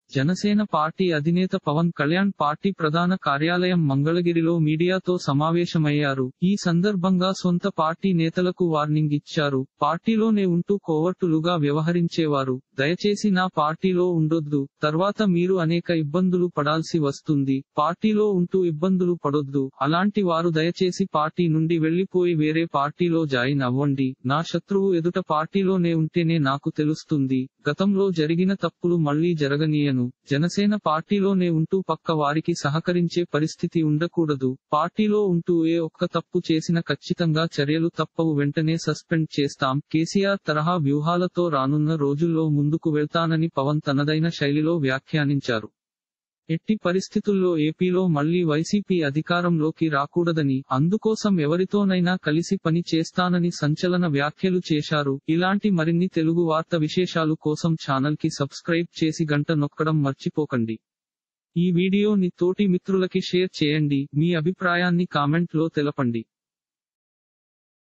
Janasena party అధినేత Pawan Kalyan party ప్రధాన కార్యాలయం మంగళగిరిలో మీడియాతో సమావేశమయ్యారు ఈ సందర్భంగా సొంత పార్టీ నేతలకు వార్నింగ్ ఇచ్చారు పార్టీలోనే ఉంటూ కోవర్టులుగా వ్యవహరించేవారు దయచేసి నా పార్టీలో ఉండొద్దు తర్వాత మీరు అనేక ఇబ్బందులు పడాల్సి వస్తుంది పార్టీలో ఉంటూ ఇబ్బందులు పడొద్దు అలాంటి వారు దయచేసి పార్టీ నుండి వెళ్లిపోయి వేరే పార్టీలో జాయిన్ అవ్వండి నా శత్రువు ఎదుట పార్టీలోనే ఉంటేనే నాకు తెలుస్తుంది గతంలో జరిగిన తప్పులు మళ్లీ జరగనీయను జనసేన పార్టీలోనే ఉంటూ పక్క వారికి సహకరించే పరిస్థితి ఉండకూడదు పార్టీలో ఉంటూ ఏ ఒక్క తప్పు చేసిన ఖచ్చితంగా చర్యలు తప్పవు వెంటనే సస్పెండ్ చేస్తాం కేసీఆర్ తరహా వ్యూహాలతో రానున్న రోజుల్లో ముందుకు వెళ్తానని పవన్ తనదైన శైలిలో వ్యాఖ్యానించారు ఎట్టి పరిస్థితుల్లో ఏపీలో మళ్లీ వైసీపీ అధికారంలోకి రాకూడదని అందుకోసం ఎవరితోనైనా కలిసి పని చేస్తానని సంచలన వ్యాఖ్యలు చేశారు ఇలాంటి మరిన్ని తెలుగు వార్త విశేషాలు కోసం ఛానల్ కి సబ్స్క్రైబ్ చేసి గంట నొక్కడం మర్చిపోకండి ఈ వీడియోని తోటి మిత్రులకి షేర్ చేయండి మీ అభిప్రాయాన్ని కామెంట్ లో తెలపండి